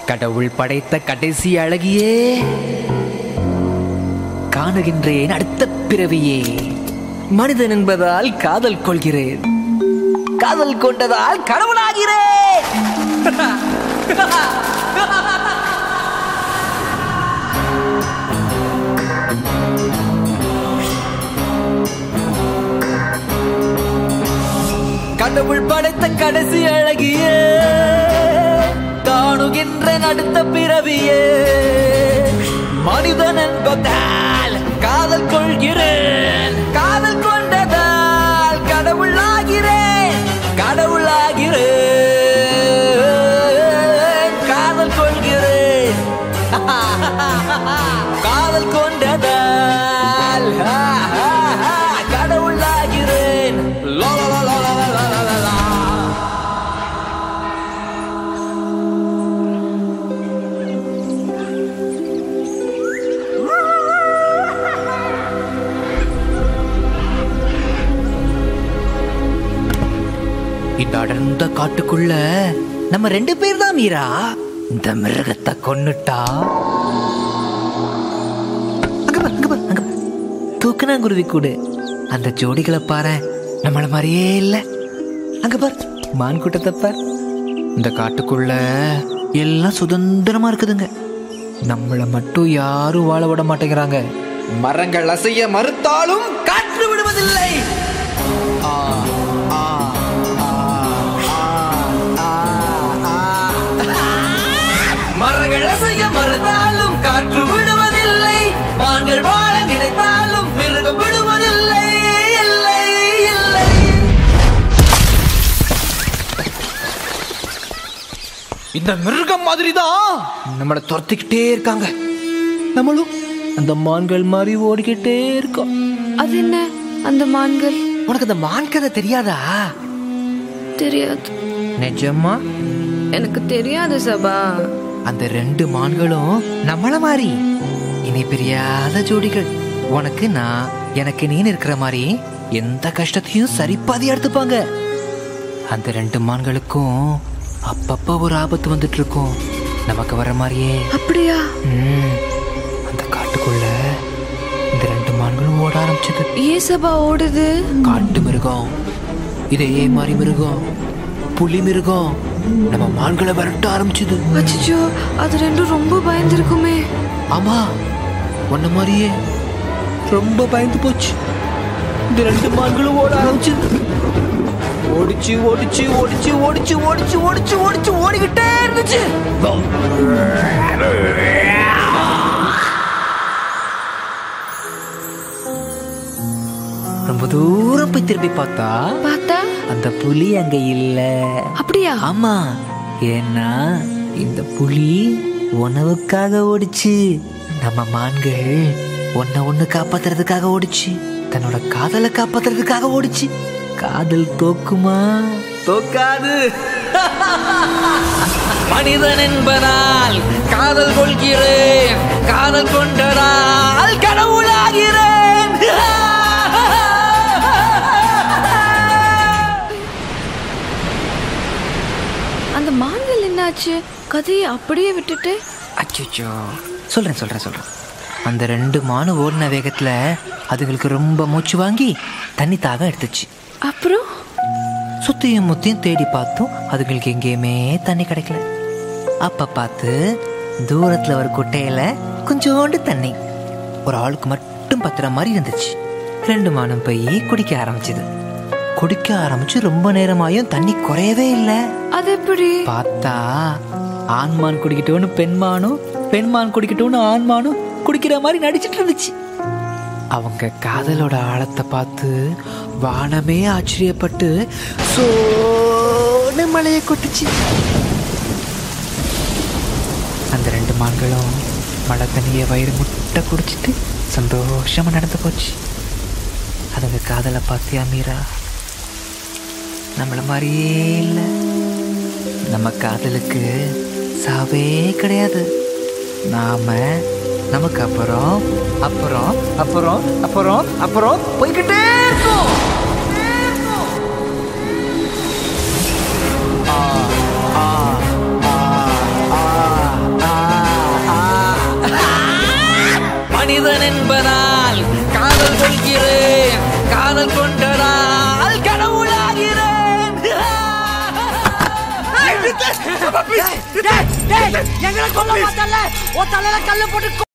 கடவுள் படைத்த கடைசி அழகியே காணுகின்றேன் அடுத்த பிறவியே மனிதன் என்பதால் காதல் கொள்கிறேன் காதல் கொண்டதால் கடவுளாகிறேன் கடவுள் படைத்த கடைசி அழகியே காணுகின்ற அடுத்த பிறவியே மனிதன் என்பதால் காதல் கொள்கிறேன் காதல் கொண்டதால் கடவுளாகிறேன் கடவுளாகிறேன் காதல் கொள்கிறேன் காதல் கொண்டதால் கடவுளாகிறேன் லா, லா, லா, லா, லா, லா, லா, லா, லா. இந்த அடர்ந்த காட்டுக்குள்ள நம்ம ரெண்டு பேர் தான் மீரா இந்த மிருகத்தை கொன்னுட்டா அங்க பாரு, அங்க பாரு, அங்க பாரு. தூக்குனாங்குருவி கூடு அந்த ஜோடிகளை பாரு நம்மள மாதிரியே இல்ல அங்க பார் மான் கூட்டத்தை பார் இந்த காட்டுக்குள்ள எல்லாம் சுதந்திரமா இருக்குதுங்க நம்மள மட்டும் யாரும் வாழ விட மாட்டேங்கிறாங்க மரங்கள் அசைய மறுத்தாலும் காற்று விடுவதில்லை ஆ, ஆ, ஆ, ஆ, ஆ, ஆ. மரங்கள் அசைய மறுத்தாலும் காற்று விடுவதில்லை மான்கள் வாழ நினைத்தாலும் மிருகம் விடுவதில்லை இல்லை இல்லை இந்த மிருகம் மாதிரி தான் நம்மளை துரத்திக்கிட்டே இருக்காங்க நம்மளும் அந்த மான்கள் மாதிரி ஓடிக்கிட்டே இருக்கோம் அது என்ன அந்த மான்கள் உனக்கு அந்த மான் கதை தெரியாதா தெரியாது நிஜமா எனக்கு தெரியாது சபா அந்த ரெண்டு மான்களும் நம்மள மாதிரி இனி பிரியாத ஜோடிகள் உனக்கு நான் எனக்கு நீ இருக்கிற மாதிரி எந்த கஷ்டத்தையும் சரிப்பாதி எடுத்துப்பாங்க அந்த ரெண்டு மான்களுக்கும் அப்பப்ப ஒரு ஆபத்து வந்துட்டு இருக்கும் நமக்கு வர மாதிரியே அப்படியா ம், அந்த காட்டுக்குள்ள இந்த ரெண்டு மான்களும் ஓட ஆரம்பிச்சது ஏன் சபா ஓடுது காட்டு மிருகம் இதே மாதிரி மிருகம் புலி மிருகம் நம்ம மான்களை விரட்ட ஆரம்பிச்சது அச்சோ அது ரெண்டும் ரொம்ப பயந்துருக்குமே ஆமா உன்ன மாதிரியே ரொம்ப பயந்து போச்சு இந்த ரெண்டு மான்களும் ஓட ஆரம்பிச்சது ஓடிச்சு ஓடிச்சு ஓடிச்சு ஓடிச்சு ஓடிச்சு ஓடிச்சு ஓடிச்சு ஓடிக்கிட்டே இருந்துச்சு ரொம்ப தூரம் போய் திரும்பி பார்த்தா பார்த்தா அந்த புலி அங்க இல்ல அப்படியா ஆமா ஏன்னா இந்த புலி உணவுக்காக ஓடிச்சு நம்ம மான்கள் ஒன்ன ஒண்ணு காப்பாத்துறதுக்காக ஓடிச்சு தன்னோட காதலை காப்பாத்துறதுக்காக ஓடிச்சு காதல் தோக்குமா தோக்காது மனிதன் என்பதால் காதல் கொள்கிறேன் காதல் கொண்டதால் கடவுளாகிறேன் அந்த மான்கள் என்னாச்சு கதையை அப்படியே விட்டுட்டு அச்சோ சொல்றேன் சொல்றேன் சொல்றேன் அந்த ரெண்டு மானு ஓடின வேகத்துல அதுங்களுக்கு ரொம்ப மூச்சு வாங்கி தண்ணி தாகம் எடுத்துச்சு அப்புறம் சுத்தியும் முத்தியும் தேடி பார்த்தும் அதுங்களுக்கு எங்கேயுமே தண்ணி கிடைக்கல அப்ப பார்த்து தூரத்துல ஒரு குட்டையில கொஞ்சோண்டு தண்ணி ஒரு ஆளுக்கு மட்டும் பத்துற மாதிரி இருந்துச்சு ரெண்டு மானும் போய் குடிக்க ஆரம்பிச்சது குடிக்க ஆரம்பிச்சு ரொம்ப நேரமாயும் தண்ணி குறையவே இல்லை அது எப்படி பார்த்தா ஆண்மான் குடிக்கட்டும்னு பெண்மானும் பெண்மான் குடிக்கட்டும்னு ஆண்மானும் குடிக்கிற மாதிரி நடிச்சிட்டு இருந்துச்சு அவங்க காதலோட ஆழத்தை பார்த்து வானமே ஆச்சரியப்பட்டு சோனு மலையை கொட்டுச்சு அந்த ரெண்டு மான்களும் மழை தண்ணியை வயிறு முட்டை குடிச்சிட்டு சந்தோஷமா நடந்து போச்சு அதுங்க காதலை பார்த்தியா மீரா நம்மள மாதிரியே இல்லை நம்ம காதலுக்கு சாவே கிடையாது நாம நமக்கு அப்புறம் அப்புறம் அப்புறம் அப்புறம் அப்புறம் போய்கிட்டே இருக்கோம் ஆ, ஆ, ஆ, ஆ, மனிதன் என்பதால் காதல் கொள்கிறேன் காதல் கொண்டதால் கடவுளாகிறேன் எங்களை கொல்ல மாட்டல உன் தலையில கல்லு போட்டு